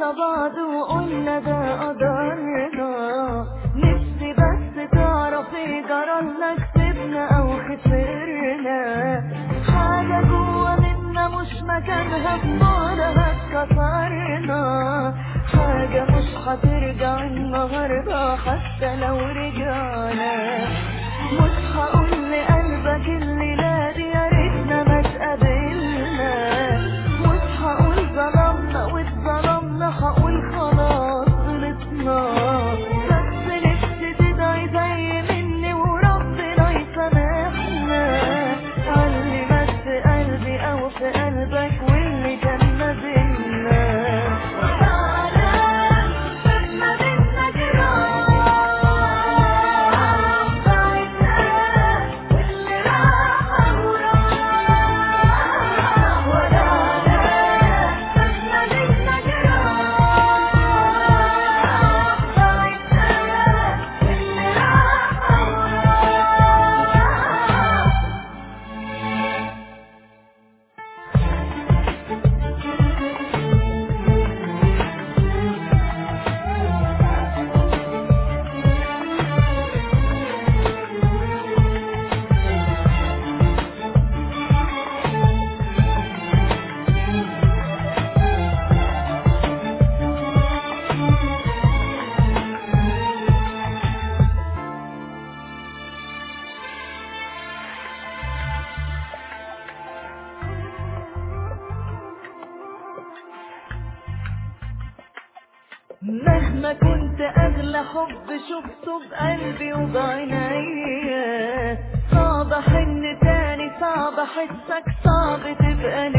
على بعض وقلنا ده قدرنا نفسي بس تعرفي جرالنا كسبنا او خسرنا حاجة جوا منا مش مكانها بنورها اتكسرنا حاجة مش هترجع النهاردة حتى لو رجعنا مش هقول لقلبك الليلة دي يا ريتنا ما اتقابلنا مش هقول ظلمنا واتظلمنا هقول خلاص غلطنا بس نفسي تدعي زي مني وربنا يسامحنا علي مس قلبي او في قلبك واللي كان ما بينا مهما كنت اغلى حب شفته بقلبي وبعينيا صعب احن تاني صعب احسك صعب تبقى